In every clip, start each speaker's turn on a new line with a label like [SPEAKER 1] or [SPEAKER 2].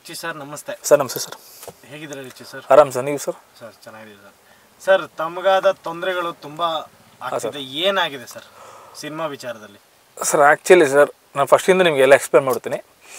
[SPEAKER 1] Richie sir ನಮಸ್ತೆ
[SPEAKER 2] sir ನಮಸ್ತೆ sir
[SPEAKER 1] ಹೇಗಿದ್ದಾರೆ ರಿಚಿ ಸರ್
[SPEAKER 2] ಆರಾಮ್ ಸರ್ ನೀವು ಸರ್
[SPEAKER 1] ಸರ್ ಚೆನ್ನಾಗಿದೆ ಸರ್ ಸರ್ ತಮಗಾದ ತೊಂದರೆಗಳು ತುಂಬಾ ಆಗ್ತಿದೆ ಏನಾಗಿದೆ ಸರ್ ಸಿನಿಮಾ ವಿಚಾರದಲ್ಲಿ
[SPEAKER 2] ಸರ್ ಆ್ಯಕ್ಚುಲಿ ಸರ್ ನಾನು ಫಸ್ಟಿಂದ ನಿಮಗೆಲ್ಲ ಎಕ್ಸ್ಪ್ಲೇನ್ ಮಾಡ್ತೀನಿ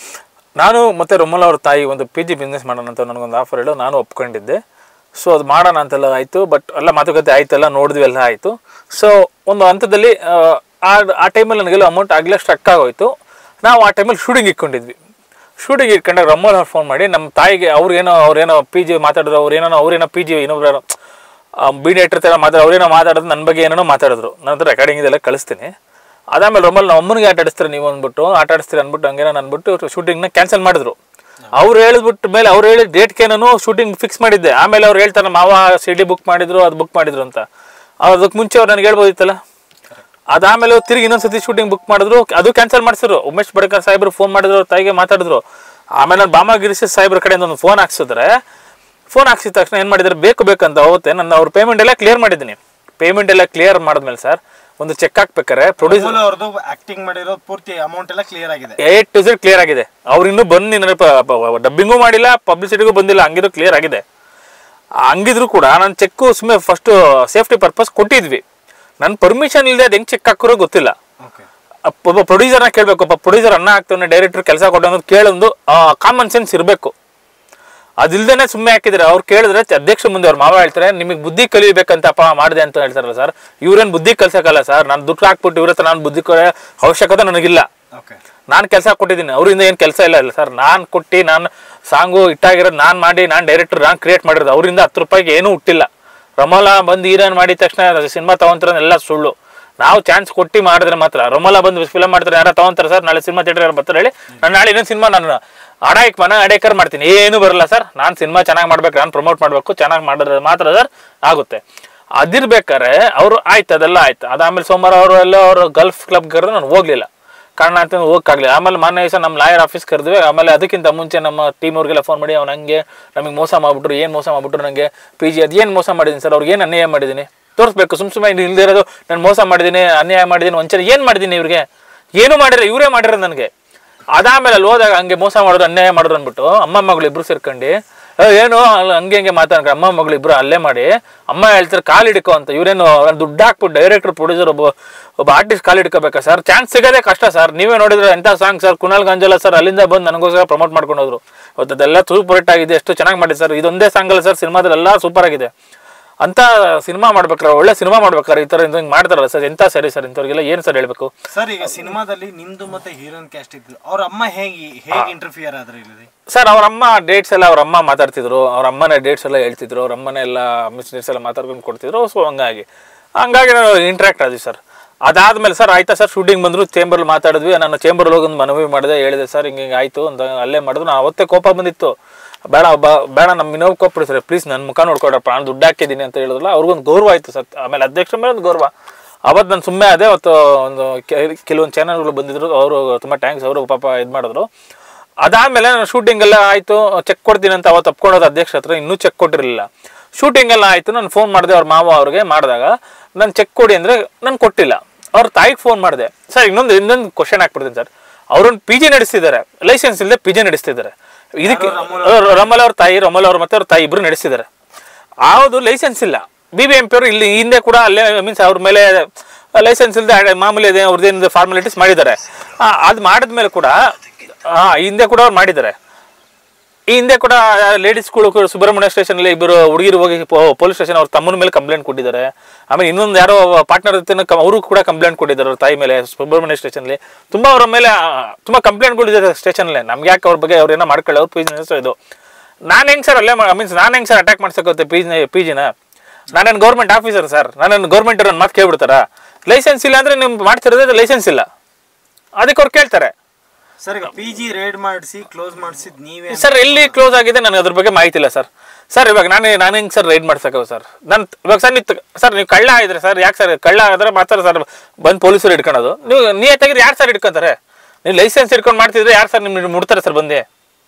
[SPEAKER 2] ನಾನು ಮತ್ತು ರೊಮ್ಮಲ್ ಅವ್ರ ತಾಯಿ ಒಂದು ಪಿ ಜಿ ಬಿಸ್ನೆಸ್ ಮಾಡೋಣ ಅಂತ ನನಗೊಂದು ಆಫರ್ ಹೇಳೋ ನಾನು ಒಪ್ಕೊಂಡಿದ್ದೆ ಸೊ ಅದು ಮಾಡೋಣ ಅಂತೆಲ್ಲ ಆಯಿತು ಬಟ್ ಎಲ್ಲ ಮಾತುಕತೆ ಆಯ್ತೆಲ್ಲ ನೋಡಿದ್ವಿ ಎಲ್ಲ ಆಯಿತು ಸೊ ಒಂದು ಹಂತದಲ್ಲಿ ಆ, ಆ ಆ ಟೈಮಲ್ಲಿ ನನಗೆಲ್ಲ ಅಮೌಂಟ್ ಆಗಲೇ ಸ್ಟ್ರಕ್ ಆಗೋಯ್ತು ನಾವು ಆ ಟೈಮಲ್ಲಿ ಶೂಟಿಂಗ್ ಇಟ್ಕೊಂಡಿದ್ವಿ ಶೂಟಿಂಗ್ ಇಟ್ಕೊಂಡಾಗ ರಮ್ಮಲ್ ಅವ್ರು ಫೋನ್ ಮಾಡಿ ನಮ್ಮ ತಾಯಿಗೆ ಅವ್ರೇನೋ ಅವ್ರೇನೋ ಪಿ ಜಿ ಮಾತಾಡಿದ್ರು ಅವ್ರೇನೋ ಅವ್ರೇನೋ ಪಿ ಜಿ ಇನ್ನೊಬ್ರು ಬೀಡಿ ಇಟ್ಟಿರ್ತಾರೆ ಮಾತಾಡೋ ಅವ್ರೇನೋ ಮಾತಾಡೋದು ನನ್ನ ಬಗ್ಗೆ ಏನೇನೋ ಮಾತಾಡಿದ್ರು ನನ್ನ ಹತ್ರ ರೆಕಾರ್ಡಿಂಗ್ ಇದೆಲ್ಲ ಕಳಿಸ್ತೀನಿ ಅದಾದ್ಮೇಲೆ ರೊಮ್ಮಲ್ ನಮ್ಮ ಅಮ್ಮನಿಗೆ ಆಟ ಆಡಿಸ್ತಾರೆ ನೀವು ಅಂದ್ಬಿಟ್ಟು ಆಟ ಆಡಿಸ್ತೀರಿ ಅಂದ್ಬಿಟ್ಟು ಹಂಗೇನೋ ಅಂದ್ಬಿಟ್ಟು ಶೂಟಿಂಗ್ನ ಕ್ಯಾನ್ಸಲ್ ಮಾಡಿದ್ರು ಅವ್ರು ಹೇಳಿದ್ಬಿಟ್ಟು ಮೇಲೆ ಅವ್ರು ಹೇಳಿದ ಡೇಟ್ಗೆ ನಾನು ಶೂಟಿಂಗ್ ಫಿಕ್ಸ್ ಮಾಡಿದ್ದೆ ಆಮೇಲೆ ಅವ್ರು ಹೇಳ್ತಾರೆ ಮಾವ ಸಿ ಡಿ ಬುಕ್ ಮಾಡಿದ್ರು ಅದು ಬುಕ್ ಮಾಡಿದ್ರು ಅಂತ ಅದಕ್ಕೆ ಮುಂಚೆ ಅವ್ರು ನನಗೆ ಹೇಳ್ಬೋದಿತ್ತಲ್ಲ ಅದಾದ್ಮೇಲೆ ಅವ್ರು ತಿರುಗಿ ಇನ್ನೊಂದ್ಸತಿ ಶೂಟಿಂಗ್ ಬುಕ್ ಮಾಡಿದ್ರು ಅದು ಕ್ಯಾನ್ಸಲ್ ಮಾಡಿಸಿದ್ರು ಉಮೇಶ್ ಬಡಕರ್ ಸಾಹೇಬ್ರು ಫೋನ್ ಮಾಡಿದ್ರು ಅವ್ರ ತಾಯಿಗೆ ಮಾತಾಡಿದ್ರು ಆಮೇಲೆ ನಾನು ಬಾಮ ಗಿರಿಸಿ ಸಾಹೇಬ್ರ ಕಡೆಯಿಂದ ಒಂದು ಫೋನ್ ಹಾಕ್ಸಿದ್ರೆ ಫೋನ್ ಹಾಕ್ಸಿದ ತಕ್ಷಣ ಏನು ಮಾಡಿದ್ದಾರೆ ಬೇಕು ಬೇಕಂತ ಅವತ್ತೆ ನನ್ನ ಅವ್ರ ಪೇಮೆಂಟ್ ಎಲ್ಲ ಕ್ಲಿಯರ್ ಮಾಡಿದ್ದೀನಿ ಪೇಮೆಂಟ್ ಎಲ್ಲ ಕ್ಲಿಯರ್ ಮಾಡಿದ್ಮೇಲೆ ಸರ್ ಒಂದು ಚೆಕ್ ಹಾಕ್ಬೇಕಾರೆ ಪ್ರೊಡ್ಯೂಸರ್
[SPEAKER 1] ಮೂಲ ಅವ್ರದ್ದು ಆಕ್ಟಿಂಗ್ ಮಾಡಿರೋ ಪೂರ್ತಿ ಅಮೌಂಟ್ ಎಲ್ಲ ಕ್ಲಿಯರ್ ಆಗಿದೆ
[SPEAKER 2] ಏ ಟು ಝೆಡ್ ಕ್ಲಿಯರ್ ಆಗಿದೆ ಅವ್ರು ಇನ್ನೂ ಬಂದು ನನಗೆ ಡಬ್ಬಿಂಗು ಮಾಡಿಲ್ಲ ಪಬ್ಲಿಸಿಟಿಗೂ ಬಂದಿಲ್ಲ ಹಂಗಿದ್ರು ಕ್ಲಿಯರ್ ಆಗಿದೆ ಹಂಗಿದ್ರು ಕೂಡ ನಾನು ಚೆಕ್ಕು ಸುಮ್ಮನೆ ಫಸ್ಟು ಸೇಫ್ಟಿ ಪರ್ಪಸ್ ಕೊಟ್ಟಿದ್ವಿ ನನ್ನ ಪರ್ಮಿಷನ್ ಇಲ್ಲದೆ ಅದು ಹೆಂಗೆ ಚೆಕ್ ಹಾಕಿರೋ ಗೊತ್ತಿಲ್ಲ
[SPEAKER 1] ಓಕೆ
[SPEAKER 2] ಅಪ್ಪ- ಒಬ್ಬ ಪ್ರೊಡ್ಯೂಸರ್ನ ಕೇಳಬೇಕು ಒಬ್ಬ ಪ್ರೊಡ್ಯೂಸರ್ ಅನ್ನ ಹಾಕ್ತಾನೆ ಡೈರೆಕ್ಟರ್ ಕೆಲಸ ಕೊಟ್ಟು ಅನ್ನೋದು ಕೇಳೊಂದು ಕಾಮನ್ ಸೆನ್ಸ್ ಇರಬೇಕು ಅದಿಲ್ದೇನೆ ಸುಮ್ಮನೆ ಹಾಕಿದ್ರೆ ಅವ್ರು ಕೇಳಿದ್ರೆ ಚ- ಅಧ್ಯಕ್ಷ ಮುಂದೆ ಅವ್ರ ಮಾವ ಹೇಳ್ತಾರೆ ನಿಮಗೆ ಬುದ್ಧಿ ಕಲಿಬೇಕಂತಪ್ಪ ಮಾಡಿದೆ ಅಂತ ಹೇಳ್ತಾರಲ್ಲ ಸರ್ ಇವ್ರೇನು ಬುದ್ಧಿ ಕಲ್ಸಕ್ಕಲ್ಲ ಸರ್ ನಾನು ದುಡ್ಡು ಹಾಕ್ಬಿಟ್ಟು ಇವ್ರ ಹತ್ರ ನಾನು ಬುದ್ಧಿ ಕಲಿಯೋ ಅವಶ್ಯಕತೆ ನನಗಿಲ್ಲ
[SPEAKER 1] ಓಕೆ
[SPEAKER 2] ನಾನು ಕೆಲಸ ಕೊಟ್ಟಿದ್ದೀನಿ ಅವರಿಂದ ಏನು ಕೆಲಸ ಇಲ್ಲ ಇಲ್ಲ ಸರ್ ನಾನು ಕೊಟ್ಟು ನಾನು ಸಾಂಗು ಇಟ್ಟಾಗಿರೋದು ನಾನು ಮಾಡಿ ನಾನು ಡೈರೆಕ್ಟರ್ ನಾನು ಕ್ರಿಯೇಟ್ ಮಾಡಿರೋದು ಅವರಿಂದ ಹತ್ತು ರೂಪಾಯಿಗೆ ಏನೂ ಹುಟ್ಟಿಲ್ಲ ರಮೋಲಾ ಬಂದು ಹೀರೋನ್ ಮಾಡಿದ ತಕ್ಷಣ ಸಿನಿಮಾ ತಗೊಂತಿರೋದೆಲ್ಲ ಸುಳ್ಳು ನಾವು ಚಾನ್ಸ್ ಕೊಟ್ಟು ಮಾಡಿದ್ರೆ ಮಾತ್ರ ರಮೋಲಾ ಬಂದು ಫಿಲಮ್ ಮಾಡ್ತಾರೆ ಯಾರು ತಗೊಂತಾರೆ ಸರ್ ನಾಳೆ ಸಿನಿಮಾ ಥಿಯೇಟರ್ ಯಾರು ಬರ್ತಾರೆ ಹೇಳಿ ನಾನು ನಾಳೆ ಇನ್ನೊಂದು ಸಿನಿಮಾ ನಾನು ಅಡಾಯ್ಕ್ ಮನ ಅಡೇಕರ್ ಮಾಡ್ತೀನಿ ಏನು ಬರಲ್ಲ ಸರ್ ನಾನು ಸಿನಿಮಾ ಚೆನ್ನಾಗಿ ಮಾಡ್ಬೇಕು ನಾನು ಪ್ರಮೋಟ್ ಮಾಡಬೇಕು ಚೆನ್ನಾಗಿ ಮಾಡಿದ್ರೆ ಮಾತ್ರ ಸರ್ ಆಗುತ್ತೆ ಅದಿರ್ಬೇಕಾರೆ ಅವರು ಆಯ್ತು ಅದೆಲ್ಲ ಆಯ್ತು ಅದಾದ್ಮೇಲೆ ಸೋಮವಾರ ಅವರು ಎಲ್ಲ ಅವರು ಗಲ್ಫ್ ಕ್ಲಬ್ ಕರೆದು ನಾನು ಹೋಗ್ಲಿಲ್ಲ ಕಾರಣ ಅಂತ ಹೋಗಕ್ಕಾಗಲಿಲ್ಲ ಆಮೇಲೆ ಮೊನ್ನೆ ದಿವಸ ನಮ್ಮ ಲಾಯರ್ ಆಫೀಸ್ ಕರೆದ್ವಿ ಆಮೇಲೆ ಅದಕ್ಕಿಂತ ಮುಂಚೆ ನಮ್ಮ ಟೀಮ್ ಅವ್ರಿಗೆಲ್ಲ ಫೋನ್ ಮಾಡಿ ಅವ್ನು ಹಂಗೆ ನಮಗೆ ಮೋಸ ಮಾಡ್ಬಿಟ್ರು ಏನು ಮೋಸ ಮಾಡ್ಬಿಟ್ರು ನನಗೆ ಪಿ ಜಿ ಅದು ಏನು ಮೋಸ ಮಾಡಿದ್ದೀನಿ ಸರ್ ಅವ್ರಿಗೆ ಏನು ಅನ್ಯಾಯ ಮಾಡಿದ್ದೀನಿ ತೋರಿಸ್ಬೇಕು ಸುಮ್ ಸುಮ್ಮನೆ ಇಲ್ದೇ ಇರೋದು ನಾನು ಮೋಸ ಮಾಡಿದ್ದೀನಿ ಅನ್ಯಾಯ ಮಾಡಿದ್ದೀನಿ ವಂಚನೆ ಏನು ಮಾಡಿದ್ದೀನಿ ಇವ್ರಿಗೆ ಏನು ಮಾಡಿರೋ ಇವರೇ ಮಾಡಿರೋದು ನನಗೆ ಅದಾದ್ಮೇಲೆ ಅಲ್ಲಿ ಹೋದಾಗ ಹಂಗೆ ಮೋಸ ಮಾಡೋದು ಅನ್ಯಾಯ ಮಾಡೋದು ಅಂದ್ಬಿಟ್ಟು ಅಮ್ಮ ಮಗಳು ಇಬ್ರು ಸೇರ್ಕೊಂಡು "ಏ, ಏನು ಅಲ್ಲ ಹಂಗೆ ಹಂಗೆ ಮಾತಾಡ್ಕೊಂಡು ಅಮ್ಮ ಮಗಳು ಇಬ್ರು ಅಲ್ಲೇ ಮಾಡಿ ಅಮ್ಮ ಹೇಳ್ತಾರೆ ಕಾಲು ಹಿಡ್ಕೊ ಅಂತ ಇವರೇನು ದುಡ್ಡು ಹಾಕ್ಬಿಟ್ಟು ಡೈರೆಕ್ಟರ್ ಪ್ರೊಡ್ಯೂಸರ್ ಒಬ್ಬ ಒಬ್ಬ ಆರ್ಟಿಸ್ಟ್ ಕಾಲು ಹಿಡ್ಕೋಬೇಕಾ ಸರ್ ಚಾನ್ಸ್ ಸಿಗೋದೇ ಕಷ್ಟ ಸರ್ ನೀವೇ ನೋಡಿದ್ರೆ ಎಂಥ song sir Kunal Ganjawala sir ಅಲ್ಲಿಂದ ಬಂದು ನನಗೋಸ್ಕರ ಪ್ರಮೋಟ್ ಮಾಡ್ಕೊಂಡು ಹೋದ್ರು ಇವತ್ತು ಅದೆಲ್ಲ ಸೂಪರ್ ಹಿಟ್ ಆಗಿದೆ ಎಷ್ಟು ಚೆನ್ನಾಗಿ ಮಾಡಿ ಸರ್ ಇದೊಂದೇ ಸಾಂಗ್ ಅಲ್ಲ ಸರ್ ಸಿನಿಮಾದಲ್ಲೆಲ್ಲ ಸೂಪರ್ ಆಗಿದೆ ಅಂತ ಸಿನಿಮಾ ಮಾಡ್ಬೇಕಾರೆ ಒಳ್ಳೆ ಸಿನಿಮಾ ಮಾಡ್ಬೇಕಾರೆ ಈ ಥರ ಹಿಂಗೆ ಮಾಡ್ತಾರಲ್ಲ ಸರ್ ಎಂಥ ಸರಿ ಸರ್ ಇಂಥವ್ರಿಗೆಲ್ಲ ಏನು ಸರ್ ಹೇಳಬೇಕು
[SPEAKER 1] ಸರ್ ಈಗ ಸಿನಿಮಾದಲ್ಲಿ ನಿಮ್ದು ಮತ್ತೆ ಹೀರೋಯಿನ್ ಕ್ಯಾಸ್ಟ್ ಇದ್ರು ಅವ್ರ ಅಮ್ಮ ಹೇಗೆ ಹೇಗೆ ಇಂಟರ್ಫಿಯರ್ ಆದ್ರೆ ಇಲ್ಲಿ
[SPEAKER 2] ಸರ್ ಅವ್ರ ಅಮ್ಮ ಡೇಟ್ಸ್ ಎಲ್ಲ ಅವ್ರ ಅಮ್ಮ ಮಾತಾಡ್ತಿದ್ರು ಅವ್ರ ಅಮ್ಮನೇ ಡೇಟ್ಸ್ ಎಲ್ಲ ಹೇಳ್ತಿದ್ರು ಅವ್ರ ಅಮ್ಮನೇ ಎಲ್ಲ ಮಿಸ್ ಡೇಟ್ಸ್ ಎಲ್ಲ ಮಾತಾಡ್ಕೊಂಡು ಕೊಡ್ತಿದ್ರು ಸೊ ಹಂಗಾಗಿ ಹಂಗಾಗಿ ನಾವು ಇಂಟ್ರಾಕ್ಟ್ ಆದ್ವಿ ಸರ್ ಅದಾದ್ಮೇಲೆ ಸರ್ ಆಯ್ತಾ ಸರ್ ಶೂಟಿಂಗ್ ಬಂದ್ರು ಚೇಂಬರ್ಲಿ ಮಾತಾಡಿದ್ವಿ ನಾನು ಚೇಂಬರ್ಲಿ ಹೋಗಿ ಒಂದು ಮನವಿ ಮಾಡಿದೆ ಹೇಳಿದೆ ಸರ್ ಹಿಂಗೆ ಹಿಂಗೆ ಆಯಿತು ಅಂತ ಅಲ್ಲೇ ಮಾಡಿದ್ರು ನಾನು ಅವತ್ತೇ ಕೋಪ ಬಂದಿತ್ತು ಬೇಡ ಬ- ಬೇಡ ನಮ್ಮ ಇನ್ನೊಬ್ಬ ಕೊಟ್ಬಿಡಿ ಸರ್ ಪ್ಲೀಸ್ ನನ್ನ ಮುಖ ನೋಡ್ಕೊಡ್ರಪ್ಪ ನಾನು ದುಡ್ಡು ಹಾಕಿದ್ದೀನಿ ಅಂತ ಹೇಳಿದ್ರಲ್ಲ ಅವ್ರಿಗೊಂದು ಗೌರವ ಆಯಿತು ಸರ್ ಆಮೇಲೆ ಅಧ್ಯಕ್ಷರ ಮೇಲೆ ಒಂದು ಗೌರವ ಅವತ್ತು ನಾನು ಸುಮ್ಮನೆ ಅದೇ ಅವತ್ತು ಒಂದು ಕೆ- ಕೆಲವೊಂದು ಚಾನಲ್ಗಳು ಬಂದಿದ್ರು ಅವರು ತುಂಬ ಟ್ಯಾಂಕ್ಸ್ ಅವರು ಪಾಪ ಇದು ಮಾಡಿದ್ರು ಅದಾದಮೇಲೆ ನಾನು ಶೂಟಿಂಗ್ ಎಲ್ಲ ಆಯಿತು ಚೆಕ್ ಕೊಡ್ತೀನಿ ಅಂತ ಅವತ್ತು ಒಪ್ಕೊಂಡೋದು ಅಧ್ಯಕ್ಷ ಹತ್ರ ಇನ್ನೂ ಚೆಕ್ ಕೊಟ್ಟಿರಲಿಲ್ಲ ಶೂಟಿಂಗ್ ಎಲ್ಲ ಆಯಿತು ನಾನು ಫೋನ್ ಮಾಡಿದೆ ಅವ್ರ ಮಾವ ಅವ್ರಿಗೆ ಮಾಡಿದಾಗ ನಾನು ಚೆಕ್ ಕೊಡಿ ಅಂದರೆ ನಾನು ಕೊಟ್ಟಿಲ್ಲ ಅವ್ರ ತಾಯಿಗೆ ಫೋನ್ ಮಾಡಿದೆ ಸರ್ ಇನ್ನೊಂದು ಇನ್ನೊಂದು ಕ್ವಶನ್ ಹಾಕ್ಬಿಡ್ತೀನಿ ಸರ್ ಅವ್ರೊಂದು ಪಿ ಜಿ ನಡೆಸ್ತಿದ್ದಾರೆ ಲೈಸೆನ್ಸ್ ಇಲ್ಲದೆ ಪಿ ಜಿ ನಡೆಸ್ತಿದ್ದಾರೆ ಇದಕ್ಕೆ ರಮಲ್ ಅವ್ರ ತಾಯಿ ರಮಲ್ ಅವ್ರ ಮತ್ತೆ ಅವ್ರ ತಾಯಿ ಇಬ್ರು ನಡೆಸ್ತಿದ್ದಾರೆ ಯಾವುದು ಲೈಸೆನ್ಸ್ ಇಲ್ಲ ಬಿ ಬಿ ಎಂ ಪಿ ಅವರು ಇಲ್ಲಿ ಹಿಂದೆ ಕೂಡ ಅಲ್ಲೇ ಮೀನ್ಸ್ ಅವ್ರ ಮೇಲೆ ಲೈಸೆನ್ಸ್ ಇಲ್ಲದೆ ಮಾಮೂಲಿ ಇದೆ ಅವ್ರದ್ದೇನು ಫಾರ್ಮಾಲಿಟೀಸ್ ಮಾಡಿದ್ದಾರೆ ಅದು ಮಾಡಿದ್ಮೇಲೆ ಕೂಡ ಆ, ಹಿಂದೆ ಕೂಡ ಅವ್ರು ಮಾಡಿದ್ದಾರೆ ಈ ಹಿಂದೆ ಕೂಡ ಲೇಡೀಸ್ಗಳು ಕೂಡ ಸುಬ್ರಹ್ಮಣ್ಯ ಸ್ಟೇಷನಲ್ಲಿ ಇಬ್ಬರು ಹುಡುಗಿರು ಹೋಗಿ ಪೊಲೀಸ್ ಸ್ಟೇಷನ್ ಅವ್ರ ತಮ್ಮನ ಮೇಲೆ ಕಂಪ್ಲೇಂಟ್ ಕೊಟ್ಟಿದ್ದಾರೆ ಆಮೇಲೆ ಇನ್ನೊಂದು ಯಾರೋ ಪಾರ್ಟ್ನರ್ ಅವರು ಕೂಡ ಕಂಪ್ಲೇಂಟ್ ಕೊಟ್ಟಿದ್ದಾರೆ ಅವ್ರ ತಾಯಿ ಮೇಲೆ ಸುಬ್ರಹ್ಮಣ್ಯ ಸ್ಟೇಷನ್ಲಿ ತುಂಬ ಅವ್ರ ಮೇಲೆ ಆ, ತುಂಬ ಕಂಪ್ಲೇಂಟ್ಗಳಿದೆ ಸ್ಟೇಷನಲ್ಲಿ ನಮ್ಗೆ ಯಾಕೆ ಅವ್ರ ಬಗ್ಗೆ ಅವ್ರೇನೋ ಮಾಡ್ಕೊಳ್ಳಿ ಅವ್ರ ಬಿಸ್ನೆಸ್ ಇದು ನಾನು ಹೆಂಗೆ ಸರ್ ಅಲ್ಲೇ ಮೀನ್ಸ್ ನಾನು ಹೆಂಗೆ ಸರ್ ಅಟ್ಯಾಕ್ ಮಾಡ್ಸಕ್ಕೆ ಪಿ ಜಿ ಪಿ ಜಿನ ನಾನೇನು ಗೌರ್ಮೆಂಟ್ ಆಫೀಸರ್ ಸರ್ ನಾನೇನು ಗೌರ್ಮೆಂಟ್ ಅವ್ರನ್ನ ಮಾತು ಕೇಳ್ಬಿಡ್ತಾರಾ ಲೈಸೆನ್ಸ್ ಇಲ್ಲ ಅಂದರೆ ನಿಮ್ಗೆ ಮಾಡ್ತಿರೋದೇ ಲೈಸೆನ್ಸ್ ಇಲ್ಲ ಅದಕ್ಕೆ ಅವ್ರು ಕೇಳ್ತಾರೆ
[SPEAKER 1] ಸರ್ ಈಗ ಪಿ ಜಿ ರೇಡ್ ಮಾಡಿಸಿ ಕ್ಲೋಸ್ ಮಾಡಿಸಿದ್ ನೀವೇ
[SPEAKER 2] ಸರ್ ಎಲ್ಲಿ ಕ್ಲೋಸ್ ಆಗಿದೆ ನನಗೆ ಅದ್ರ ಬಗ್ಗೆ ಮಾಹಿತಿ ಇಲ್ಲ ಸರ್ ಸರ್ ಇವಾಗ ನಾನು ನಾನು ಹೆಂಗೆ ಸರ್ ರೈಡ್ ಮಾಡ್ಸಕ್ಕೆ ಸರ್ ನಾನು ಇವಾಗ ಸರ್ ನೀವು ಸರ್ ನೀವು ಕಳ್ಳ ಆಗಿದ್ರೆ ಸರ್ ಯಾಕೆ ಸರ್ ಕಳ್ಳ ಆಗಿದ್ರೆ ಮಾತ್ರ ಸರ್ ಬಂದು ಪೊಲೀಸರು ಹಿಡ್ಕೊಳೋದು ನೀವು ನಿಯತ್ತಾಗಿದ್ರೆ ಯಾರು ಸರ್ ಹಿಡ್ಕೊಂತಾರೆ ನೀವು ಲೈಸೆನ್ಸ್ ಹಿಡ್ಕೊಂಡು ಮಾಡ್ತಿದ್ರೆ ಯಾರು ಸರ್ ನಿಮ್ಗೆ ಮುಡ್ತಾರೆ ಸರ್ ಬಂದೆ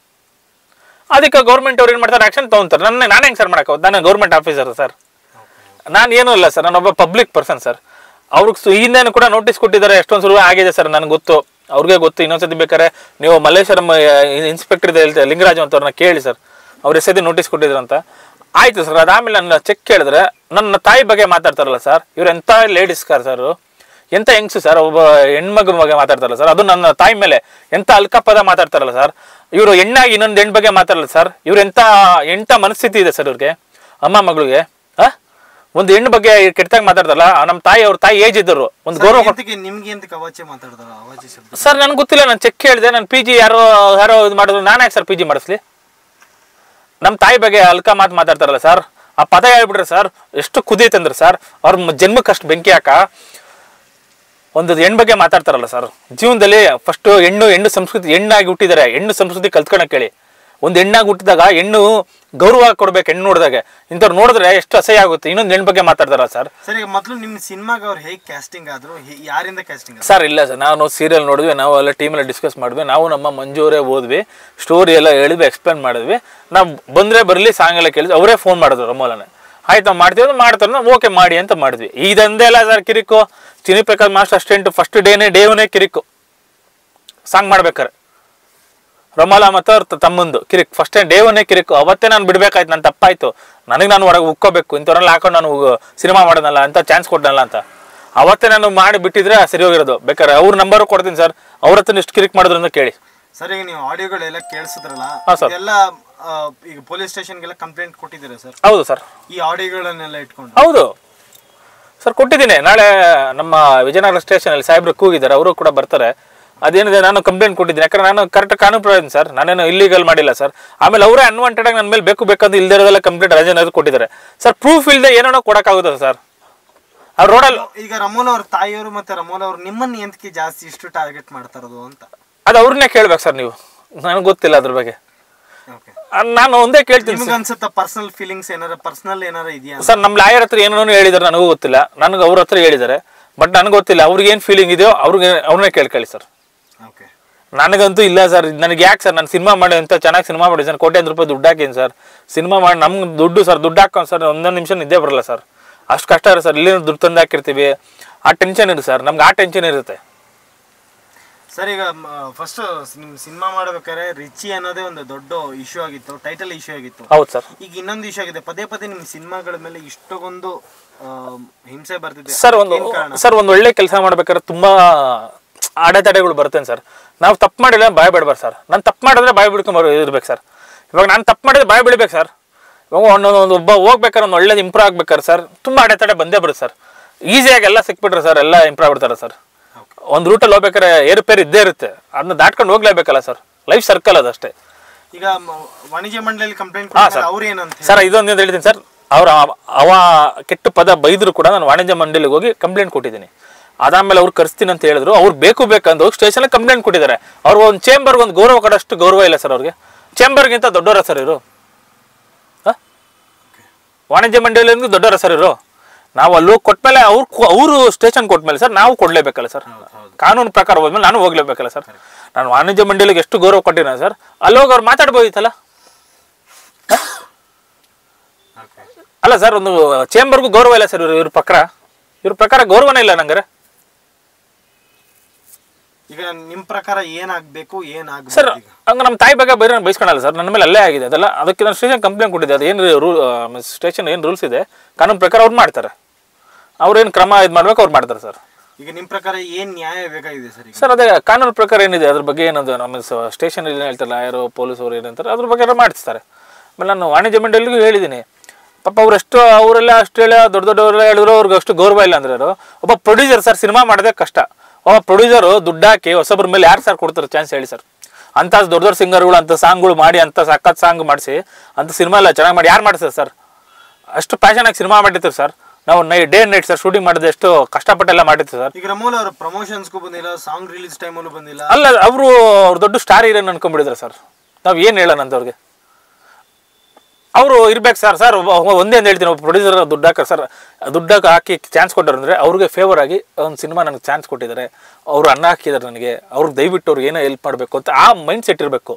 [SPEAKER 2] ಅದಕ್ಕೆ ಗೌರ್ಮೆಂಟ್ ಅವ್ರು ಏನು ಮಾಡ್ತಾರೆ ಆ್ಯಕ್ಷನ್ ತೊಗೊಂತಾರೆ ನನ್ನ ನಾನು ಹೆಂಗೆ ಸರ್ ಮಾಡೋಕೆ ನಾನು ಗೌರ್ಮೆಂಟ್ ಆಫೀಸರ್ ಸರ್ ನಾನು ಏನೂ ಇಲ್ಲ ಸರ್ ನಾನೊಬ್ಬ ಪಬ್ಲಿಕ್ ಪರ್ಸನ್ ಸರ್ ಅವ್ರಿಗೆ ಸು ಹಿಂದೇನು ಕೂಡ ನೋಟಿಸ್ ಕೊಟ್ಟಿದ್ದಾರೆ ಎಷ್ಟೊಂದು ಸುಲಭ ಆಗಿದೆ ಸರ್ ನನಗೆ ಗೊತ್ತು ಅವ್ರಿಗೆ ಗೊತ್ತು ಇನ್ನೊಂದ್ಸತಿ ಬೇಕಾದ್ರೆ ನೀವು ಮಲ್ಲೇಶ್ವರಂ ಇನ್ಸ್ಪೆಕ್ಟರ್ ಇದೆ ಹೇಳ್ತಾರೆ ಲಿಂಗರಾಜು ಅಂತ ಅವ್ರನ್ನ ಕೇಳಿ ಸರ್ ಅವ್ರ ಹೆಸರಿ ನೋಟಿಸ್ ಕೊಟ್ಟಿದ್ರಂತ ಆಯ್ತು ಸರ್ ಅದಾದ್ಮೇಲೆ ನನ್ನ ಚೆಕ್ ಕೇಳಿದ್ರೆ ನನ್ನ ತಾಯಿ ಬಗ್ಗೆ ಮಾತಾಡ್ತಾರಲ್ಲ ಸರ್ ಇವ್ರು ಎಂಥ ಲೇಡೀಸ್ ಕಾರ್ ಸರ್ ಎಂಥ ಹೆಂಗ್ಸು ಸರ್ ಒಬ್ಬ ಹೆಣ್ಮಗ ಬಗ್ಗೆ ಮಾತಾಡ್ತಾರಲ್ಲ ಸರ್ ಅದು ನನ್ನ ತಾಯಿ ಮೇಲೆ ಎಂಥ ಅಲ್ಕಪದ ಮಾತಾಡ್ತಾರಲ್ಲ ಸರ್ ಇವರು ಹೆಣ್ಣಾಗಿ ಇನ್ನೊಂದು ಹೆಣ್ಣು ಬಗ್ಗೆ ಮಾತಾಡಲ್ಲ ಸರ್ ಇವ್ರು ಎಂಥ ಎಂಥ ಮನಸ್ಥಿತಿ ಇದೆ ಸರ್ ಇವ್ರಿಗೆ ಅಮ್ಮ ಮಗಳಿಗೆ ಆ ಒಂದು ಹೆಣ್ಣು ಬಗ್ಗೆ ಕೆಟ್ಟದಾಗ ಮಾತಾಡ್ತಾರಲ್ಲ ನಮ್ಮ ತಾಯಿ ಅವ್ರ ತಾಯಿ ಏಜ್ ಇದ್ದರು ಒಂದು ಗೌರವ ಕೊಡ್-
[SPEAKER 1] ಎಂತಕ್ಕೆ ನಿಮ್ಗೆ ಎಂತಕ್ಕೆ ಅವಾಚ್ಯ ಮಾತಾಡ್ತಾರ ಅವಾಚ್ಯ ಶಬ್ದ
[SPEAKER 2] ಸರ್ ನನಗೆ ಗೊತ್ತಿಲ್ಲ ನಾನು ಚೆಕ್ ಹೇಳಿದೆ ನಾನು ಪಿ ಜಿ ಯಾರೋ ಯಾರೋ ಇದು ಮಾಡಿದ್ರು ನಾನು ಯಾಕೆ ಸರ್ ಪಿ ಜಿ ಮಾಡಿಸ್ಲಿ ನಮ್ಮ ತಾಯಿ ಬಗ್ಗೆ ಅಲ್ಕ ಮಾತು ಮಾತಾಡ್ತಾರಲ್ಲ ಸರ್ ಆ ಪದ ಹೇಳ್ಬಿಟ್ರೆ ಸರ್ ಎಷ್ಟು ಕುದೀತಂದ್ರೆ ಸರ್ ಅವ್ರ ಮ- ಜನ್ಮಕ್ಕೆ ಅಷ್ಟು ಬೆಂಕಿ ಹಾಕ ಒಂದು ಹೆಣ್ಣು ಬಗ್ಗೆ ಮಾತಾಡ್ತಾರಲ್ಲ ಸರ್ ಜೀವನದಲ್ಲಿ ಫಸ್ಟ್ ಹೆಣ್ಣು ಹೆಣ್ಣು ಸಂಸ್ಕೃತಿ ಹೆಣ್ಣಾಗಿ ಹುಟ್ಟಿದ್ದಾರೆ ಹೆಣ್ಣು ಸಂಸ್ಕೃತಿ ಕಲ್ತ್ಕೊಳಕ್ ಹೇಳಿ ಒಂದು ಹೆಣ್ಣಾಗಿ ಹುಟ್ಟಿದಾಗ ಹೆಣ್ಣು ಗೌರವ ಕೊಡ್ಬೇಕು ಹೆಣ್ಣು ನೋಡಿದಾಗ ಇಂಥವ್ರು ನೋಡಿದ್ರೆ ಎಷ್ಟು ಅಸಹ್ಯ ಆಗುತ್ತೆ ಇನ್ನೊಂದು ಹೆಣ್ಣು ಬಗ್ಗೆ ಮಾತಾಡ್ತಾರಲ್ಲ ಸರ್
[SPEAKER 1] ಸರ್ ಈಗ ಮೊದಲು ನಿಮ್ಮ ಸಿನಿಮಾಗ ಅವ್ರು ಹೇಗೆ ಕ್ಯಾಸ್ಟಿಂಗ್ ಆದ್ರು ಹೇ- ಯಾರಿಂದ ಕ್ಯಾಸ್ಟಿಂಗ್ ಆದ್ರು
[SPEAKER 2] ಸರ್ ಇಲ್ಲ ಸರ್ ನಾವು ಸೀರಿಯಲ್ ನೋಡಿದ್ವಿ ನಾವು ಎಲ್ಲ ಟೀಮೆಲ್ಲ ಡಿಸ್ಕಸ್ ಮಾಡಿದ್ವಿ ನಾವು ನಮ್ಮ ಮಂಜೂರೇ ಓದ್ವಿ ಸ್ಟೋರಿ ಎಲ್ಲ ಹೇಳಿದ್ವಿ ಎಕ್ಸ್ಪ್ಲೇನ್ ಮಾಡಿದ್ವಿ ನಾವು ಬಂದರೆ ಬರಲಿ ಸಾಂಗ್ ಎಲ್ಲ ಕೇಳಿದ್ವಿ ಅವರೇ ಫೋನ್ ಮಾಡಿದ್ರು ರಮೋಲನೆ ಆಯ್ತು ನಾವು ಮಾಡ್ತೀವಿ ಅಂದ್ರೆ ಮಾಡ್ತಾರೆ ನಾವು ಓಕೆ ಮಾಡಿ ಅಂತ ಮಾಡಿದ್ವಿ ಇದಂದೇ ಅಲ್ಲ ಸರ್ ಕಿರಿಕು Chinni Prakash master assistant first ಡೇನೇ ಡೇವನೇ ಕಿರಿಕು ಸಾಂಗ್ ಮಾಡ್ಬೇಕಾರೆ ರಮಾಲ ಮತ್ತು ಅವ್ರ ತ- ತಮ್ಮಂದು ಕಿರಿಕ್ ಫಸ್ಟ್ ಟೈಮ್ ಡೇವನ್ನೇ ಕಿರಿಕು ಅವತ್ತೇ ನಾನು ಬಿಡ್ಬೇಕಾಯ್ತು ನನ್ನ ತಪ್ಪಾಯ್ತು ನನಗೆ ನಾನು ಹೊರಗೆ ಉಕ್ಕೋಬೇಕು ಇಂಥವ್ರೆಲ್ಲ ಹಾಕೊಂಡು ನಾನು ಸಿನಿಮಾ ಮಾಡೋದಲ್ಲ ಅಂತ ಚಾನ್ಸ್ ಕೊಟ್ಟನಲ್ಲ ಅಂತ ಅವತ್ತೇ ನಾನು ಮಾಡಿ ಬಿಟ್ಟಿದ್ರೆ ಸರಿ ಹೋಗಿರೋದು ಬೇಕಾದ್ರೆ ಅವ್ರ ನಂಬರು ಕೊಡ್ತೀನಿ ಸರ್ ಅವ್ರ ಹತ್ರ ಎಷ್ಟು ಕಿರಿಕ್ ಮಾಡಿದ್ರು ಅಂತ ಕೇಳಿ
[SPEAKER 1] ಸರ್ ಈಗ ನೀವು ಆಡಿಯೋಗಳೆಲ್ಲ ಕೇಳಿಸಿದ್ರಲ್ಲ
[SPEAKER 2] ಹಾ, sir.
[SPEAKER 1] ಇದೆಲ್ಲ ಆ, ಈಗ ಪೊಲೀಸ್ ಸ್ಟೇಷನ್ಗೆಲ್ಲ ಕಂಪ್ಲೇಂಟ್ ಕೊಟ್ಟಿದ್ದೀರಾ ಸರ್
[SPEAKER 2] ಹೌದು ಸರ್
[SPEAKER 1] ಈ ಆಡಿಯೋಗಳನ್ನೆಲ್ಲ ಇಟ್ಕೊಂಡು
[SPEAKER 2] ಹೌದು ಸರ್ ಕೊಟ್ಟಿದ್ದೀನಿ ನಾಳೆ ನಮ್ಮ ವಿಜಯನಗರ ಸ್ಟೇಷನಲ್ಲಿ ಸಾಹೇಬ್ರು ಕೂಗಿದ್ದಾರೆ ಅವರು ಕೂಡ ಬರ್ತಾರೆ ಅದೇನಿದೆ ನಾನು ಕಂಪ್ಲೇಂಟ್ ಕೊಟ್ಟಿದ್ದೀನಿ ಯಾಕಂದ್ರೆ ನಾನು ಕರೆಕ್ಟ್ ಕಾನೂನು ಪ್ರಯೋಜನ ಸರ್ ನಾನೇನು ಇಲ್ಲಿಗಲ್ ಮಾಡಿಲ್ಲ ಸರ್ ಆಮೇಲೆ ಅವರೇ ಅನ್ವಾಂಟೆಡ್ ಆಗಿ ನನ್ನ ಮೇಲೆ ಬೇಕು ಬೇಕಂತ ಇಲ್ದೇ ಇರೋದೆಲ್ಲ ಕಂಪ್ಲೇಂಟ್ ರಾಜೇಂದ್ರ ಕೊಟ್ಟಿದ್ದಾರೆ ಸರ್ ಪ್ರೂಫ್ ಇಲ್ಲದೆ ಏನೇನೋ ಕೊಡೋಕ್ಕಾಗುತ್ತದೆ ಸರ್ ಆ ರೋಡಲ್ಲಿ
[SPEAKER 1] ಈಗ ರಮೋಲ್ ಅವ್ರ ತಾಯಿಯವರು ಮತ್ತೆ ರಮೋಲ್ ಅವ್ರು ನಿಮ್ಮನ್ನ ಎಂತಕ್ಕೆ ಜಾಸ್ತಿ ಇಷ್ಟು ಟಾರ್ಗೆಟ್ ಮಾಡ್ತಾ ಇರೋದು ಅಂತ
[SPEAKER 2] ಅದು ಅವ್ರನ್ನೇ ಕೇಳ್ಬೇಕು ಸರ್ ನೀವು ನನಗೆ ಗೊತ್ತಿಲ್ಲ ಅದ್ರ ಬಗ್ಗೆ
[SPEAKER 1] ಓಕೆ
[SPEAKER 2] ಆ, ನಾನು ಒಂದೇ ಕೇಳ್ತೀನಿ
[SPEAKER 1] ನಿಮ್ಗೆ ಅನ್ಸುತ್ತಾ ಪರ್ಸನಲ್ ಫೀಲಿಂಗ್ಸ್ ಏನಾರ ಪರ್ಸನಲ್ ಏನಾರ ಇದೆಯಾ
[SPEAKER 2] ಸರ್ ನಮ್ಮ ಲಾಯರ್ ಹತ್ರ ಏನೇನೋ ಹೇಳಿದಾರೆ ನನಗೂ ಗೊತ್ತಿಲ್ಲ ನನಗೆ ಅವ್ರ ಹತ್ರ ಹೇಳಿದ್ದಾರೆ ಬಟ್ ನನಗೆ ಗೊತ್ತಿಲ್ಲ ಅವ್ರಿಗೆ ಏನು ಫೀಲಿಂಗ್ ಇದೆಯೋ ಅವ್ರಿಗೆ ಅವ್ರನ್ನೇ ಕೇಳ್ಕೊಳ್ಳಿ ಸರ್
[SPEAKER 1] ಓಕೆ
[SPEAKER 2] ನನಗಂತೂ ಇಲ್ಲ ಸರ್ ನನಗೆ ಯಾಕೆ ಸರ್ ನಾನು ಸಿನಿಮಾ ಮಾಡಿ ಅಂತ ಚೆನ್ನಾಗಿ ಸಿನಿಮಾ ಮಾಡಿ ಸರ್ ಕೋಟ್ಯಾಂತರ ರೂಪಾಯಿ ದುಡ್ಡು ಹಾಕೀನಿ ಸರ್ ಸಿನಿಮಾ ಮಾಡಿ ನಮ್ಗೆ ದುಡ್ಡು ಸರ್ ದುಡ್ಡು ಹಾಕೊಂಡು ಸರ್ ಒಂದೊಂದು ನಿಮಿಷ ನಿದ್ದೆ ಬರಲ್ಲ ಸರ್ ಅಷ್ಟು ಕಷ್ಟ ಇರುತ್ತೆ ಸರ್ ಇಲ್ಲಿ ದುಡ್ಡು ತಂದು ಹಾಕಿರ್ತೀವಿ ಆ ಟೆನ್ಷನ್ ಇರುತ್ತೆ ಸರ್ ನಮ್ಗೆ ಆ ಟೆನ್ಷನ್ ಇರುತ್ತೆ
[SPEAKER 1] ಸರ್ ಈಗ ಫಸ್ಟ್ ನಿಮ್ ಸಿನಿಮಾ ಮಾಡ್ಬೇಕಾದ್ರೆ ರಿಚಿ ಅನ್ನೋದೇ ಒಂದು ದೊಡ್ಡ ಇಶ್ಯೂ ಆಗಿತ್ತು ಟೈಟಲ್ ಇಶ್ಯೂ ಆಗಿತ್ತು
[SPEAKER 2] ಹೌದು ಸರ್
[SPEAKER 1] ಈಗ ಇನ್ನೊಂದು ಇಶ್ಯೂ ಆಗಿದೆ ಪದೇ ಪದೇ ನಿಮ್ ಸಿನಿಮಾಗಳ ಮೇಲೆ ಇಷ್ಟೊಂದು ಆ, ಹಿಂಸೆ ಬರ್ತಿದೆ
[SPEAKER 2] ಸರ್ ಒಂದು
[SPEAKER 1] ಏನ್ ಕಾರಣ
[SPEAKER 2] ಸರ್ ಒಂದು ಒಳ್ಳೆ ಕೆಲಸ ಮಾಡ್ಬೇಕಾದ್ರೆ ತುಂಬಾ ಅಡೆತಡೆಗಳು ಬರ್ತೇನೆ ಸರ್ ನಾವು ತಪ್ಪು ಮಾಡಿಲ್ಲ ಬಾಯ್ ಬಿಡ್ಬಾರ್ದು ಸರ್ ನಾನು ತಪ್ಪು ಮಾಡಿದ್ರೆ ಬಾಯ್ ಬಿಡ್ಕೊಂಬರ್ ಇರ್ಬೇಕು ಸರ್ ಇವಾಗ ನಾನು ತಪ್ಪು ಮಾಡಿದ್ರೆ ಬಾಯ್ ಬಿಡ್ಬೇಕು ಸರ್ ಇವಾಗ ಒಂದೊಂದು ಒಂದು ಒಬ್ಬ ಹೋಗ್ಬೇಕಾದ್ರೆ ಒಂದು ಒಳ್ಳೇದು ಇಂಪ್ರೂವ್ ಆಗ್ಬೇಕಾದ್ರೆ ಸರ್ ತುಂಬ ಅಡೆತಡೆ ಬಂದೇ ಬರುತ್ತೆ ಸರ್ ಈಸಿಯಾಗಿ ಎಲ್ಲ ಸಿಕ್ಬಿಟ್ರೆ ಸರ್ ಎಲ್ಲ ಇಂಪ್ರೂವ್ ಆಗ್ಬಿಡ್ತಾರೆ ಸರ್ ಒಂದು ರೂಟಲ್ಲಿ ಹೋಗ್ಬೇಕಾದ್ರೆ ಏರುಪೇರು ಇದ್ದೇ ಇರುತ್ತೆ ಅದನ್ನ ದಾಟ್ಕೊಂಡು ಹೋಗ್ಲೇಬೇಕಲ್ಲ ಸರ್ ಲೈಫ್ ಸರ್ಕಲ್ ಅದಷ್ಟೇ
[SPEAKER 1] ಈಗ ಮ- ವಾಣಿಜ್ಯ ಮಂಡಳಿಯಲ್ಲಿ ಕಂಪ್ಲೇಂಟ್
[SPEAKER 2] ಹಾ, ಸರ್.
[SPEAKER 1] ಅವ್ರು ಏನಂತ ಹೇಳಿ-
[SPEAKER 2] ಸರ್ ಇದೊಂದು ಏನು ಹೇಳ್ತೀನಿ ಸರ್ ಅವ್ರ ಅವ ಕೆಟ್ಟ ಪದ ಬೈದ್ರು ಕೂಡ ನಾನು ವಾಣಿಜ್ಯ ಮಂಡಳಿಗೆ ಹೋಗಿ ಕಂಪ್ಲೇಂಟ್ ಕೊಟ್ಟಿದ್ದೀನಿ ಅದಾದ್ಮೇಲೆ ಅವ್ರು ಕರೆಸ್ತೀನಿ ಅಂತ ಹೇಳಿದ್ರು ಅವ್ರು ಬೇಕು ಬೇಕಂದು ಸ್ಟೇಷನ್ ಕಂಪ್ಲೇಂಟ್ ಕೊಟ್ಟಿದ್ದಾರೆ ಅವ್ರು ಒಂದು ಚೇಂಬರ್ಗೆ ಒಂದು ಗೌರವ ಕೊಡೋಷ್ಟು ಗೌರವ ಇಲ್ಲ ಸರ್ ಅವ್ರಿಗೆ ಚೇಂಬರ್ಗಿಂತ ದೊಡ್ಡವರ ಸರ್ ಇವರು ಹ? ವಾಣಿಜ್ಯ ಮಂಡಳಿಯಿಂದ ದೊಡ್ಡವರ ಸರ್ ಇವರು ನಾವು ಅಲ್ಲಿ ಹೋಗಿ ಕೊಟ್ಮೇಲೆ ಅವ್ರು ಅವರು ಸ್ಟೇಷನ್ ಕೊಟ್ಮೇಲೆ ಸರ್ ನಾವು ಕೊಡ್ಲೇಬೇಕಲ್ಲ ಸರ್ ಕಾನೂನು ಪ್ರಕಾರ ಹೋದ್ಮೇಲೆ ನಾನು ಹೋಗ್ಲೇಬೇಕಲ್ಲ ಸರ್ ನಾನು ವಾಣಿಜ್ಯ ಮಂಡಳಿಗೆ ಎಷ್ಟು ಗೌರವ ಕೊಟ್ಟಿನ ಸರ್ ಅಲ್ಲಿ ಹೋಗಿ ಅವ್ರು ಮಾತಾಡ್ಬೋದಿತ್ತಲ್ಲ
[SPEAKER 1] Okay.
[SPEAKER 2] ಅಲ್ಲ ಸರ್ ಒಂದು ಚೇಂಬರ್ಗೂ ಗೌರವ ಇಲ್ಲ ಸರ್ ಇವ್ರ ಪ್ರಕಾರ ಇವ್ರ ಪ್ರಕಾರ ಗೌರವನೇ ಇಲ್ಲ ನಂಗಾರೆ
[SPEAKER 1] ಈಗ ನಿಮ್ ಪ್ರಕಾರ ಏನಾಗ್ಬೇಕು ಏನಾಗ್ಬೇಕು
[SPEAKER 2] ಸರ್
[SPEAKER 1] ಈಗ
[SPEAKER 2] ಹಂಗ ನಮ್ಮ ತಾಯಿ ಬಗ್ಗೆ ಬೈರ ಬೈಸ್ಕೊಳಲ್ಲ ಸರ್ ನನ್ನ ಮೇಲೆ ಅಲ್ಲೇ ಆಗಿದೆ ಅದೆಲ್ಲ ಅದಕ್ಕೆ ನಾನು ಸ್ಟೇಷನ್ ಕಂಪ್ಲೇಂಟ್ ಕೊಟ್ಟಿದ್ದೆ ಅದು ಏನು ರೂಲ್ ಸ್ಟೇಷನ್ ಏನು ರೂಲ್ಸ್ ಇದೆ ಕಾನೂನು ಪ್ರಕಾರ ಅವ್ರು ಮಾಡ್ತಾರೆ ಅವ್ರೇನು ಕ್ರಮ ಇದು ಮಾಡ್ಬೇಕು ಅವ್ರು ಮಾಡ್ತಾರೆ ಸರ್
[SPEAKER 1] ಈಗ ನಿಮ್ ಪ್ರಕಾರ ಏನ್ ನ್ಯಾಯ ಬೇಕಾಗಿದೆ ಸರ್ ಈಗ
[SPEAKER 2] ಸರ್ ಅದೇ ಕಾನೂನು ಪ್ರಕಾರ ಏನಿದೆ ಅದ್ರ ಬಗ್ಗೆ ಏನದು ನಮ್ಮ ಸ್ಟೇಷನ್ ಏನು ಹೇಳ್ತಾರಲ್ಲ ಯಾರು ಪೊಲೀಸರು ಏನಂತಾರೆ ಅದ್ರ ಬಗ್ಗೆ ಎಲ್ಲ ಮಾಡಿಸ್ತಾರೆ ಆಮೇಲೆ ನಾನು ವಾಣಿಜ್ಯ ಮಂಡಳಿಗೂ ಹೇಳಿದ್ದೀನಿ ಪಾಪ ಅವರೆಷ್ಟು ಅವರೆಲ್ಲ ಅಷ್ಟು ಹೇಳಿ ದೊಡ್ಡ ದೊಡ್ಡವರೆಲ್ಲ ಹೇಳಿದ್ರು ಅವ್ರಿಗೆ ಅಷ್ಟು ಗೌರವ ಇಲ್ಲ ಅಂದ್ರೆ ಅವರು ಒಬ್ಬ ಪ್ರೊಡ್ಯೂಸರ್ ಸರ್ ಸಿನಿಮಾ ಮಾಡೋದೇ ಕಷ್ಟ ಒಬ್ಬ ಪ್ರೊಡ್ಯೂಸರು ದುಡ್ಡು ಹಾಕಿ ಹೊಸಬ್ರ ಮೇಲೆ ಯಾರು ಸರ್ ಕೊಡ್ತಾರೆ ಚಾನ್ಸ್ ಹೇಳಿ ಸರ್ ಅಂಥ ದೊಡ್ಡ ದೊಡ್ಡ ಸಿಂಗರ್ಗಳು ಅಂಥ ಸಾಂಗ್ಗಳು ಮಾಡಿ ಅಂಥ ಸಖತ್ ಸಾಂಗ್ ಮಾಡಿಸಿ ಅಂಥ ಸಿನಿಮಾ ಎಲ್ಲ ಚೆನ್ನಾಗಿ ಮಾಡಿ ಯಾರು ಮಾಡಿಸ್ತಾರೆ ಸರ್ ಅಷ್ಟು ಪ್ಯಾಷನಾಗಿ ಸಿನಿಮಾ ಮಾಡಿರ್ತೀವಿ ಸರ್ ನಾವು ನೈ ಡೇ ನೈಟ್ ಸರ್ ಶೂಟಿಂಗ್ ಮಾಡಿದ್ರೆ ಎಷ್ಟು ಕಷ್ಟಪಟ್ಟೆಲ್ಲ ಮಾಡಿರ್ತೀವಿ ಸರ್
[SPEAKER 1] ಈಗ ರಮೋಲ್ ಅವರು ಪ್ರಮೋಷನ್ಸ್ಗೂ ಬಂದಿಲ್ಲ ಸಾಂಗ್ ರಿಲೀಸ್ ಟೈಮಲ್ಲೂ ಬಂದಿಲ್ಲ
[SPEAKER 2] ಅಲ್ಲ ಅವರು ಅವ್ರು ದೊಡ್ಡ ಸ್ಟಾರ್ ಹೀರೋನ್ ಅನ್ಕೊಂಡ್ಬಿಡಿದ್ರು ಸರ್ ನಾವು ಏನು ಹೇಳೋಣ ಅಂತವ್ರಿಗೆ ಅವರು ಇರ್ಬೇಕು ಸರ್ ಸರ್ ಒಂದೇ ಅಂತ ಹೇಳ್ತೀನಿ ಒಬ್ಬ ಪ್ರೊಡ್ಯೂಸರ್ ದುಡ್ಡು ಹಾಕರ್ ಸರ್ ದುಡ್ಡು ಹಾಕಿ ಚಾನ್ಸ್ ಕೊಟ್ಟರು ಅಂದರೆ ಅವ್ರಿಗೆ ಫೇವರ್ ಆಗಿ ಒಂದು ಸಿನಿಮಾ ನನಗೆ ಚಾನ್ಸ್ ಕೊಟ್ಟಿದ್ದಾರೆ ಅವರು ಅನ್ನ ಹಾಕಿದ್ದಾರೆ ನನಗೆ ಅವ್ರಿಗೆ ದಯವಿಟ್ಟು ಅವ್ರಿಗೆ ಏನೋ ಹೆಲ್ಪ್ ಮಾಡಬೇಕು ಅಂತ ಆ ಮೈಂಡ್ ಸೆಟ್ ಇರಬೇಕು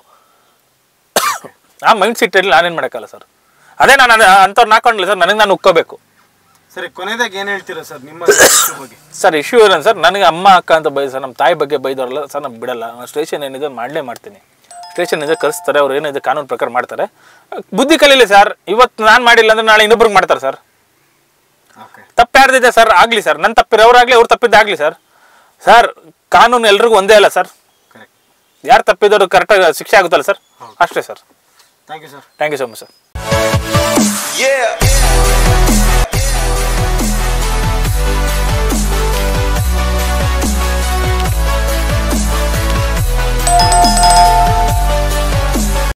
[SPEAKER 2] ಆ ಮೈಂಡ್ ಸೆಟ್ಟಲ್ಲಿ ನಾನೇನು ಮಾಡೋಕ್ಕಲ್ಲ ಸರ್ ಅದೇ ನಾನು ಅಂಥವ್ರನ್ನ ಹಾಕೊಂಡಿಲ್ಲ ಸರ್ ನನಗೆ ನಾನು ಉಕ್ಕೋಬೇಕು
[SPEAKER 1] ಸರಿ ಕೊನೆದಾಗ ಏನು ಹೇಳ್ತೀರಾ ಸರ್ ನಿಮ್ಮ issue ಬಗ್ಗೆ
[SPEAKER 2] ಸರ್ ಇಶ್ಯೂ ಏನೇನು ಸರ್ ನನಗೆ ಅಮ್ಮ ಅಕ್ಕ ಅಂತ ಬೈ ಸರ್ ನಮ್ಮ ತಾಯಿ ಬಗ್ಗೆ ಬೈದವ್ರಲ್ಲ ಸರ್ ನಾನು ಬಿಡಲ್ಲ ಸ್ಟೇಷನ್ ಏನಿದೆ ಮಾಡಲೇ ಮಾಡ್ತೀನಿ ಸ್ಟೇಷನ್ ಇದೆ ಕಳಿಸ್ತಾರೆ ಅವ್ರು ಏನಿದೆ ಕಾನೂನು ಪ್ರಕಾರ ಮಾಡ್ತಾರೆ ಬುದ್ಧಿ ಕಲೀಲಿ ಸರ್ ಇವತ್ತು ನಾನು ಮಾಡಿಲ್ಲ ಅಂದ್ರೆ ನಾಳೆ ಇನ್ನೊಬ್ರಿಗೆ ಮಾಡ್ತಾರೆ ಸರ್
[SPEAKER 1] ಓಕೆ
[SPEAKER 2] ತಪ್ಪು ಯಾರ್ದಿದೆ ಸರ್ ಆಗಲಿ ಸರ್ ನನ್ನ ತಪ್ಪಿರೋರಾಗಲಿ ಅವ್ರು ತಪ್ಪಿದ್ದಾಗಲಿ ಸರ್ ಸರ್ ಕಾನೂನು ಎಲ್ರಿಗೂ ಒಂದೇ ಅಲ್ಲ ಸರ್
[SPEAKER 1] ಕರೆಕ್ಟ್
[SPEAKER 2] ಯಾರು ತಪ್ಪಿದವರು ಕರೆಕ್ಟಾಗಿ ಶಿಕ್ಷೆ ಆಗುತ್ತಲ್ಲ ಸರ್ ಅಷ್ಟೇ sir
[SPEAKER 1] thank you sir
[SPEAKER 2] thank you so much sir
[SPEAKER 3] Yeah.